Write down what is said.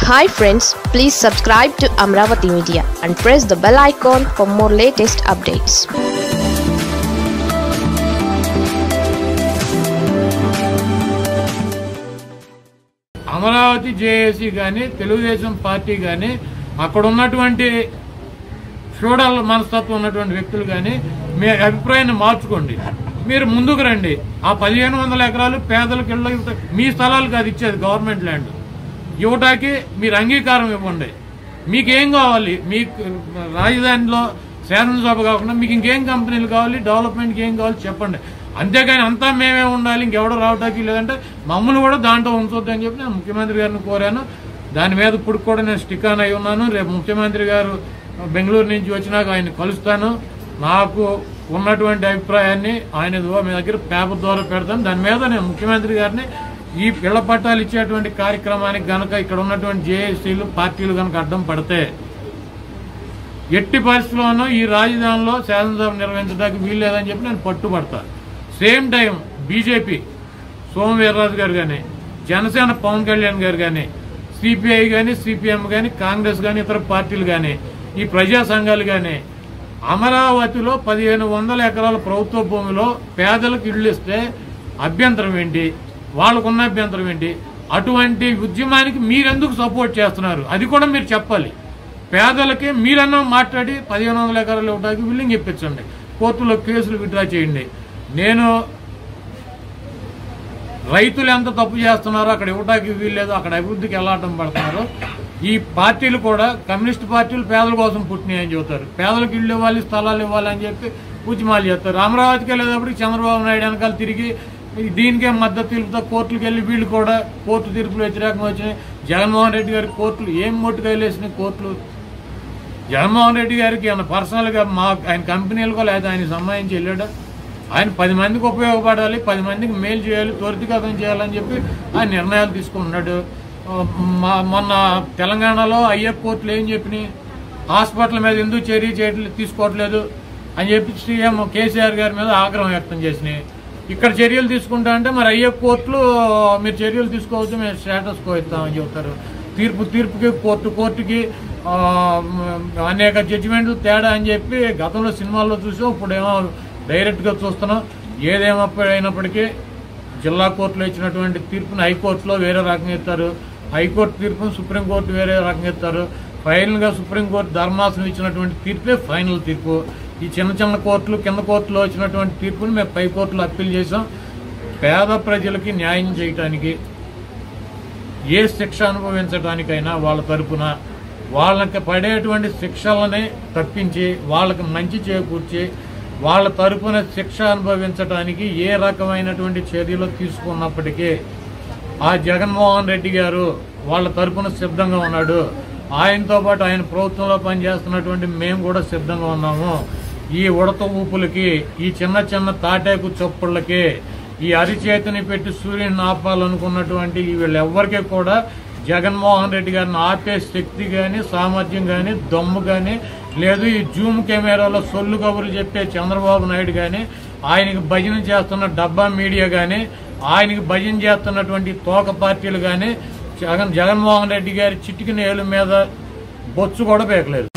hi friends please subscribe to Amaravati media and press the bell icon for more latest updates Amaravati JAC కానీ Telugu Desam party కానీ అక్కడ ఉన్నటువంటి feudal మనస్తత్వం ఉన్నటువంటి వ్యక్తులు కానీ మీ అభిప్రాయాన్ని మార్చుకోండి మీరు ముందుకు రండి ఆ పదిహేను వందల ఎకరాలు పేదలకు ఇళ్ళ మీ స్థలాలు కాదు ఇచ్చేది గవర్నమెంట్ ల్యాండ్ యువటాకి మీరు అంగీకారం ఇవ్వండి మీకేం కావాలి మీకు రాజధానిలో శాసనసభ కాకుండా మీకు ఇంకేం కంపెనీలు కావాలి డెవలప్మెంట్కి ఏం కావాలి చెప్పండి అంతేగాని అంతా మేమే ఉండాలి ఇంకెవడో రావటానికి లేదంటే మమ్మల్ని కూడా దాంట్లో ఉంచొద్దు అని చెప్పి నేను ముఖ్యమంత్రి గారిని కోరాను దాని మీద ఇప్పుడు కూడా నేను స్టిక్ ఆన్ అయి ఉన్నాను రేపు ముఖ్యమంత్రి గారు బెంగళూరు నుంచి వచ్చినాక ఆయన కలుస్తాను నాకు ఉన్నటువంటి అభిప్రాయాన్ని ఆయన ద్వారా మీ దగ్గర పేపర్ ద్వారా పెడతాను దాని మీద నేను ముఖ్యమంత్రి గారిని ఈ పిల్ల పట్టాలు ఇచ్చేటువంటి కార్యక్రమానికి గనక ఇక్కడ ఉన్నటువంటి జేఏసీలు పార్టీలు గనక అడ్డం పడితే ఎట్టి పరిస్థితుల్లోనూ ఈ రాజధానిలో శాసనసభ నిర్వహించడానికి వీలు లేదని చెప్పి నేను పట్టుబడతా same time BJP Soma Veerraju గారు కానీ జనసేన పవన్ కళ్యాణ్ గారు కానీ సిపిఐ కానీ సిపిఎం కానీ కాంగ్రెస్ కానీ ఇతర పార్టీలు కానీ ఈ ప్రజా సంఘాలు కానీ అమరావతిలో పదిహేను వందల ఎకరాల ప్రభుత్వ భూమిలో పేదలకు ఇళ్ళు ఇస్తే అభ్యంతరం ఏంటి వాళ్ళకున్న అభ్యంతరం ఏంటి అటువంటి ఉద్యమానికి మీరెందుకు సపోర్ట్ చేస్తున్నారు అది కూడా మీరు చెప్పాలి పేదలకి మీరన్నా మాట్లాడి పదిహేను వందల ఎకరాలు ఇవ్వడానికి బిల్లింగ్ ఇప్పించండి కోర్టులో కేసులు విత్డ్రా చేయండి నేను రైతులు ఎంత తప్పు చేస్తున్నారో అక్కడ ఇవ్వడానికి వీల్లేదు అక్కడ అభివృద్ధికి వెళ్ళాటం పడుతున్నారు ఈ పార్టీలు కూడా కమ్యూనిస్ట్ పార్టీలు పేదల కోసం పుట్టినాయి అని చెబుతారు పేదలకు ఇళ్ళు ఇవ్వాలి స్థలాలు ఇవ్వాలి అని చెప్పి ఉద్యమాలు చేస్తారు అమరావతికి వెళ్ళేటప్పటికి చంద్రబాబు నాయుడు వెనకాల తిరిగి దీనికే మద్దతు తెలుపుతా కోర్టులకు వెళ్ళి వీళ్ళు కూడా కోర్టు తీర్పులు వ్యతిరేకంగా వచ్చినాయి జగన్మోహన్ రెడ్డి గారి కోర్టులు ఏం మొట్టుకాయలు వేసినాయి కోర్టులు జగన్మోహన్ రెడ్డి గారికి ఆయన పర్సనల్గా మా ఆయన కంపెనీలకు లేదా ఆయన సంబంధించి వెళ్ళాడా ఆయన పది మందికి ఉపయోగపడాలి పది మందికి మేలు చేయాలి త్వరితగతం చేయాలని చెప్పి ఆయన నిర్ణయాలు తీసుకున్నాడు మా మొన్న తెలంగాణలో అయ్యే కోర్టులు ఏం చెప్పినాయి హాస్పిటల్ మీద ఎందుకు చర్య చేయట్లేదు తీసుకోవట్లేదు అని చెప్పి సీఎం కేసీఆర్ గారి మీద ఆగ్రహం వ్యక్తం చేసినాయి ఇక్కడ చర్యలు తీసుకుంటా అంటే మరి అయ్యే కోర్టులు మీరు చర్యలు తీసుకోవచ్చు మేము స్టేటస్ కో ఇస్తామని చెబుతారు తీర్పు తీర్పుకి కోర్టు కోర్టుకి ఆ, అనేక జడ్జిమెంట్లు తేడా అని చెప్పి గతంలో సినిమాల్లో చూసాం ఇప్పుడేమో డైరెక్ట్గా చూస్తున్నాం ఏదేమైనప్పటికీ జిల్లా కోర్టులో ఇచ్చినటువంటి తీర్పుని హైకోర్టులో వేరే రకంగా ఇస్తారు హైకోర్టు తీర్పును సుప్రీంకోర్టు వేరే రకంగా ఇస్తారు ఫైనల్గా సుప్రీంకోర్టు ధర్మాసనం ఇచ్చినటువంటి తీర్పే ఫైనల్ తీర్పు ఈ చిన్న చిన్న కోర్టులు కింద కోర్టులో వచ్చినటువంటి తీర్పుని మేము పై కోర్టులో అప్పీల్ చేసాం పేద ప్రజలకి న్యాయం చేయటానికి ఏ శిక్ష అనుభవించడానికైనా వాళ్ళ తరపున వాళ్ళకి పడేటువంటి శిక్షలని తప్పించి వాళ్ళకి మంచి చేకూర్చి వాళ్ళ తరపున శిక్ష అనుభవించడానికి ఏ రకమైనటువంటి చర్యలు తీసుకున్నప్పటికీ ఆ జగన్మోహన్ రెడ్డి గారు వాళ్ళ తరపున సిద్ధంగా ఉన్నాడు ఆయనతో పాటు ఆయన ప్రభుత్వంలో పనిచేస్తున్నటువంటి మేము కూడా సిద్ధంగా ఉన్నాము ఈ ఉడత ఊపులకి ఈ చిన్న చిన్న తాటేకు చొప్పుళ్ళకి ఈ అరిచేతిని పెట్టి సూర్యుని ఆపాలనుకున్నటువంటి వీళ్ళెవ్వరికీ కూడా జగన్మోహన్ రెడ్డి గారిని ఆపే శక్తి కానీ సామర్థ్యం కానీ దమ్ము కానీ లేదు ఈ జూమ్ కెమెరాలో సొల్లు కబుర్లు చెప్పే చంద్రబాబు నాయుడు కానీ ఆయనకి భజన చేస్తున్న డబ్బా మీడియా కానీ ఆయనకి భజన చేస్తున్నటువంటి తోక పార్టీలు కానీ జగన్ జగన్మోహన్ రెడ్డి గారి చిటికిన ఏలు మీద బొచ్చు కూడా పేకలేదు